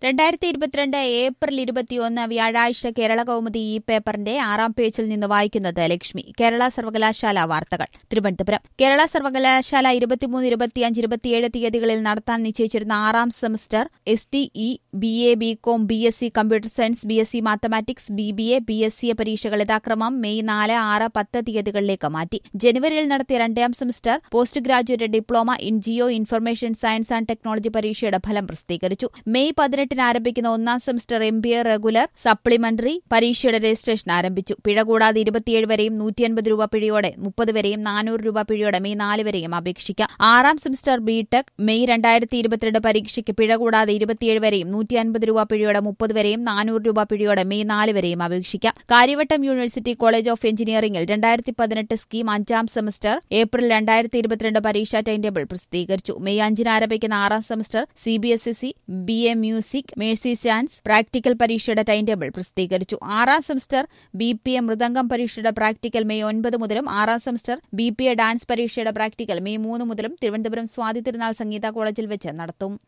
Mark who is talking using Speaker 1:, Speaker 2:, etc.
Speaker 1: രണ്ടായിരത്തി ഇരുപത്തിരണ്ട് ഏപ്രിൽ ഇരുപത്തിയൊന്ന് വ്യാഴാഴ്ച കേരള കൗമുദി ഈ പേപ്പറിന്റെ ആറാം പേജിൽ നിന്ന് വായിക്കുന്നത് ലക്ഷ്മി കേരള സർവകലാശാല വാർത്തകൾ തിരുവനന്തപുരം കേരള സർവകലാശാല ഇരുപത്തിമൂന്ന് ഇരുപത്തിയഞ്ച് ഇരുപത്തിയേഴ് തീയതികളിൽ നടത്താൻ നിശ്ചയിച്ചിരുന്ന ആറാം semester S T E B A B com B S C computer science B S C mathematics B B A B S C പരീക്ഷകൾ യഥാക്രമം മെയ് നാല് ആറ് പത്ത് തീയതികളിലേക്ക് മാറ്റി ജനുവരിയിൽ നടത്തിയ രണ്ടാം semester post graduate diploma in geo information science and technology പരീക്ഷയുടെ ഫലം പ്രസിദ്ധീകരിച്ചു മെയ് പതിനെട്ടിന് ആരംഭിക്കുന്ന ഒന്നാം semester M B A regular supplementary പരീക്ഷയുടെ രജിസ്ട്രേഷൻ ആരംഭിച്ചു പിഴ കൂടാതെ ഇരുപത്തിയേഴ് വരെയും നൂറ്റിയൻപത് രൂപ പിഴയോടെ മുപ്പത് വരെയും നാനൂറ് രൂപ പിഴയോടെ മെയ് നാല് വരെയും അപേക്ഷിക്കാം ആറാം സെമസ്റ്റർ ബിടെക് മെയ് രണ്ടായിരത്തി ഇരുപത്തിരണ്ട് പരീക്ഷയ്ക്ക് പിഴ കൂടാതെ ഇരുപത്തിയേഴ് വരെയും നൂറ്റി അൻപത് രൂപ പിഴയോടെ മുപ്പത് വരെയും നാനൂറ് രൂപ പിഴയോടെ മെയ് നാല് വരെയും അപേക്ഷിക്കാം കാര്യവട്ടം യൂണിവേഴ്സിറ്റി കോളേജ് ഓഫ് എഞ്ചിനീയറിംഗിൽ രണ്ടായിരത്തി പതിനെട്ട് സ്കീം അഞ്ചാം സെമസ്റ്റർ ഏപ്രിൽ രണ്ടായിരത്തി ഇരുപത്തിരണ്ട് പരീക്ഷാ ടൈം ടേബിൾ പ്രസിദ്ധീകരിച്ചു മെയ് അഞ്ചിന് ആരംഭിക്കുന്ന ആറാം semester C B S S C B A music mercy chance practical പരീക്ഷയുടെ ടൈം ടേബിൾ പ്രസിദ്ധീകരിച്ചു ആറാം semester B P A mridangam പരീക്ഷയുടെ പ്രാക്ടിക്കൽ മെയ് ഒൻപത് മുതലും ആറാം semester B P A dance പരീക്ഷയുടെ പ്രാക്ടിക്കൽ മെയ് മൂന്ന് മുതലും തിരുവനന്തപുരം സ്വാതി തിരുനാൾ സംഗീത കോളേജിൽ വെച്ച് നടത്തും